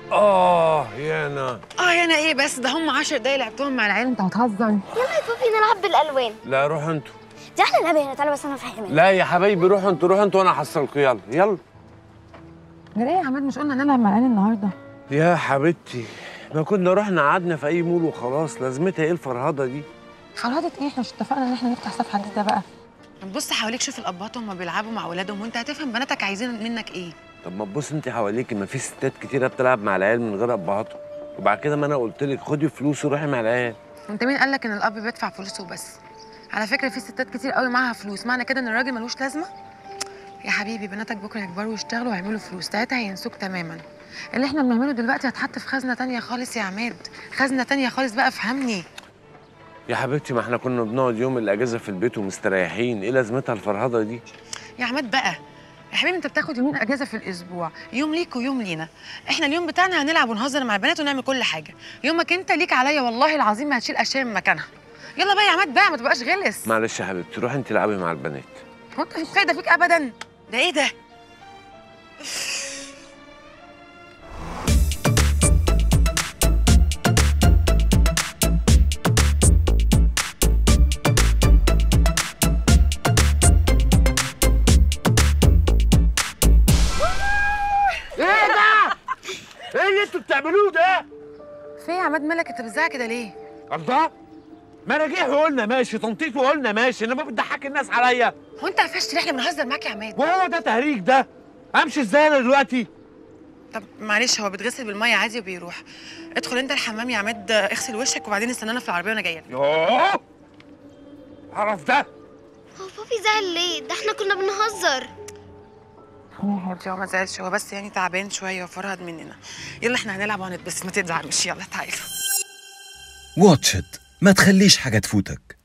اه يا انا اه انا ايه بس ده هم 10 دقايق لعبتهم مع العيال انت هتهزر يلا يا بابي نلعب بالالوان لا روحوا انتوا دي احلى لعبه هنا تعالى بس انا افهمك لا يا حبايبي روحوا انتوا روحوا انتوا وانا احصلكوا يلا يلا غير ايه يا عماد مش قلنا نلعب مع العيال النهارده يا حبيبتي ما كنا رحنا قعدنا في اي مول وخلاص لازمتها ايه الفرهده دي فرهدة ايه احنا مش اتفقنا ان احنا نفتح صفحه جديده بقى بص حواليك شوف الابهات هم بيلعبوا مع اولادهم وانت هتفهم بناتك عايزين منك ايه طب ما تبص انت حواليكي ما في ستات كتيره بتلعب مع العيال من غير ابهاتهم وبعد كده ما انا قلت لك خدي فلوس وروحي مع العيال انت مين قال لك ان الاب بيدفع فلوسه وبس على فكره في ستات كتير قوي معاها فلوس معنى كده ان الراجل ملوش لازمه يا حبيبي بناتك بكره يكبروا ويشتغلوا ويعملوا فلوس ساعتها هينسوك تماما اللي احنا بنعمله دلوقتي هتحط في خزنه تانية خالص يا عماد خزنه تانية خالص بقى افهمني يا حبيبتي ما احنا كنا بنقعد يوم الاجازه في البيت ومستريحين ايه لازمتها الفرهده دي يا عماد بقى يا حبيبي انت بتاخد يومين اجازه في الاسبوع يوم ليك ويوم لينا احنا اليوم بتاعنا هنلعب ونهزر مع البنات ونعمل كل حاجه يومك انت ليك عليا والله العظيم ما هتشيل اشياء من مكانها يلا بقى يا عماد بقى ما تبقاش غلس معلش يا حبيبتي روحي انت العبي مع البنات هو انت مش فايده فيك ابدا ده ايه ده ايه ده ايه اللي انتوا بتعملوه ده في إيه يا عماد مالك انت بتزعق كده ليه الله ما انا جه وقلنا ماشي تنطيط وقلنا ماشي انما بتضحك الناس عليا هو انت قفشت ليه احنا بنهزر معاك يا عماد وهو ده تهريج ده امشي ازاي انا دلوقتي طب معلش هو بيتغسل بالميه عادي وبيروح ادخل انت الحمام يا عماد اغسل وشك وبعدين استنانا في العربيه وانا جايه لك يوه عرف ده هو بابي زعل ليه ده احنا كنا بنهزر يا حبيبتي هو ما زعلش هو بس يعني تعبان شويه وفرهد مننا يلا احنا هنلعب وهنتبسط ما تزعلش يلا تعالوا واتش إت ما تخليش حاجة تفوتك